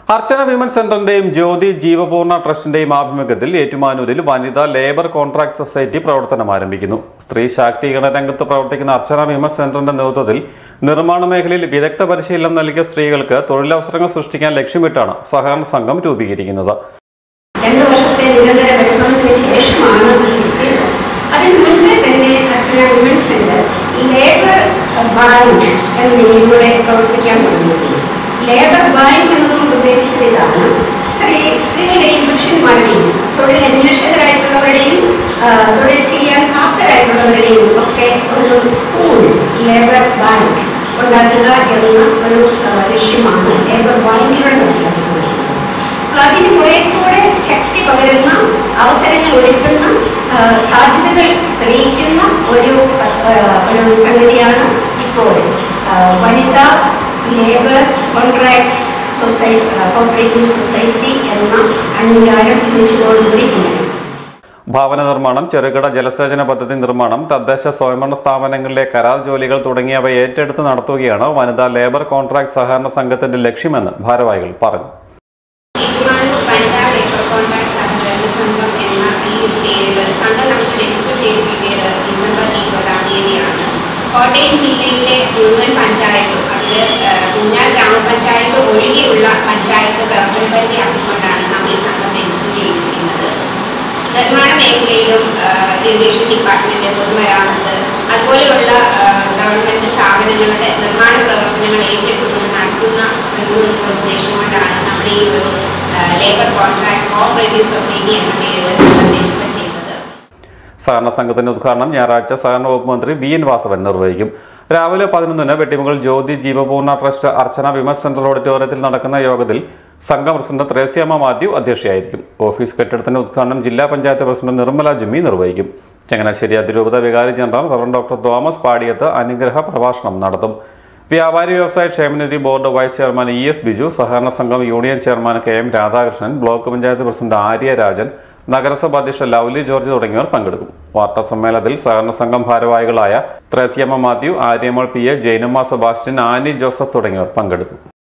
അർച്ചന women സെന്ററിന്റെയും ജ്യോതി ജീവപൂർണ ട്രസ്റ്റിന്റെയും ആഭിമുഖ്യത്തിൽ ഏറ്റുമാനൂരിൽ വനിതാ labour contract society പ്രവർത്തനം ആരംഭിക്കുന്നു സ്ത്രീ ശാക്തീകരണ രംഗത്ത് പ്രവർത്തിക്കുന്ന അർച്ചന വിമൻ സെന്ററിന്റെ നേതൃത്വത്തിൽ നിർമ്മാണ മേഖലയിൽ വിദഗ്ധ പരിശീലനം നൽകിയ സ്ത്രീകൾക്ക് തൊഴിലവസരങ്ങൾ സൃഷ്ടിക്കാൻ ലക്ഷ്യമിട്ടാണ് സഹകരണ സംഘം രൂപീകരിക്കുന്നത് രണ്ടു വർഷത്തെ നിരന്തര പരിശ്രമത്തിന് ശേഷമാണ് ഇത് കിട്ടിയത് അതിന് മുൻപേ തന്നെ Archana women's centre labour bank എന്ന നിലയിലൂടെ പ്രവർത്തിക്കാൻ തുടങ്ങിയിരുന്നു ലേബർ ബാങ്ക് എന്നതുകൊണ്ട് ഉദ്ദേശിച്ചത് ഇതാണ് സ്ത്രീ സ്ത്രീകളുടെയും പുരുഷന്മാരുടെയും തൊഴിൽ അന്വേഷകരായിട്ടുള്ളവരുടെയും ആ, തൊഴിൽ ചെയ്യാൻ പ്രാപ്തരായിട്ടുള്ളവരുടെയും ഒക്കെ ഒരു പൂൾ ലേബർ ബാങ്ക് ഉണ്ടാക്കുക എന്ന ഒരു ആ, ലക്ഷ്യമാണ് ലേബർ ബാങ്കിലൂടെ നടപ്പിലാക്കുന്നത് അപ്പോൾ അതിന് കുറെ കൂടെ ശക്തി പകരുന്ന അവസരങ്ങൾ ഒരുക്കുന്ന ആ, സാധ്യതകൾ തെളിയിക്കുന്ന ഒരു ആ, ഒരു സംഗതിയാണ് ഇപ്പോൾ ആ, വനിതാ labour contract society cooperative society എന്ന അംഗീകാരം ലഭിച്ചതോടുകൂടി ഉണ്ടായത് ഭവന നിർമ്മാണം ചെറുകിട ജലസേചന പദ്ധതി നിർമ്മാണം തദ്ദേശ സ്വയംഭരണ സ്ഥാപനങ്ങളിലെ കരാർ ജോലികൾ തുടങ്ങിയവ ഏറ്റെടുത്ത് നടത്തുകയാണ് വനിതാ ലേബർ കോൺട്രാക്ട് സഹകരണ സംഘത്തിന്റെ ലക്ഷ്യമെന്ന് ഭാരവാഹികൾ പറഞ്ഞു ഏറ്റുമാനൂർ വനിതാ ലേബർ കോൺട്രാക്ട് സഹകരണ സംഘം എന്ന ഈ ഒരു പേരിൽ സംഘം നമുക്ക് രജിസ്റ്റർ ചെയ്ത് കിട്ടിയത് ഡിസംബർ ഇരുപതാം തീയതിയാണ് കോട്ടയം ജില്ലയിലെ മുഴുവൻ പഞ്ചായത്തും അതിൽ കുഞ്ഞാൽ ഗ്രാമപഞ്ചായത്ത് ഒഴികെയുള്ള പഞ്ചായത്ത് പ്രവർത്തന പരിധിയാക്കിക്കൊണ്ടാണ് നമ്മൾ ഈ സംഘം രജിസ്റ്റർ ചെയ്തിരിക്കുന്നത് നിർമ്മാണ മേഖലയിലും ഇറിഗേഷൻ ഡിപ്പാർട്ട്മെന്റ് പൊതുമരാമത്ത് അതുപോലെയുള്ള ആ, ഗവൺമെന്റ് സ്ഥാപനങ്ങളുടെ നിർമ്മാണ പ്രവർത്തനങ്ങൾ ഏറ്റെടുത്തുകൊണ്ട് നടത്തുന്ന ഒരു ഉദ്ദേശം കൊണ്ടാണ് നമ്മൾ ഈ ഒരു ലേബർ കോൺട്രാക്ട് കോഓപ്പറേറ്റീവ് സൊസൈറ്റി എന്ന പേരിൽ സംഘം രജിസ്റ്റർ ചെയ്തത് സഹകരണ സംഘത്തിന്റെ ഉദ്ഘാടനം ഞായറാഴ്ച സഹകരണ വകുപ്പ് മന്ത്രി ബി എൻ വാസവൻ നിർവഹിക്കും രാവിലെ പതിനൊന്നിന് Vettimukal Jyothi Jeevapoorna trust Archana women's centre ഓഡിറ്റോറിയത്തിൽ നടക്കുന്ന യോഗത്തിൽ സംഘം പ്രസിഡന്റ് ത്രേസ്യാമ്മ മാത്യു അധ്യക്ഷയായിരിക്കും ഓഫീസ് കെട്ടിടത്തിന്റെ ഉദ്ഘാടനം ജില്ലാ പഞ്ചായത്ത് പ്രസിഡന്റ് നിർമ്മല ജിമ്മി നിർവഹിക്കും ചങ്ങനാശ്ശേരി അതിരൂപത വികാരി general rev doctor Thomas Padiyath അനുഗ്രഹ പ്രഭാഷണം നടത്തും വ്യാപാരി വ്യവസായ ക്ഷേമനിധി board vice chairman E S Biju സഹകരണ സംഘം union chairman K M Radhakrishnan block panchayat president Arya Rajan നഗരസഭാ അധ്യക്ഷ ലവ്ലി ജോർജ് തുടങ്ങിയവർ പങ്കെടുക്കും വാർത്താ സമ്മേളനത്തിൽ സഹകരണ സംഘം ഭാരവാഹികളായ ത്രേസ്യമ്മ മാത്യു ആര്യമോൾ പി എ ജൈനമ്മ സെബാസ്റ്റ്യൻ ആനി ജോസഫ് തുടങ്ങിയവർ പങ്കെടുത്തു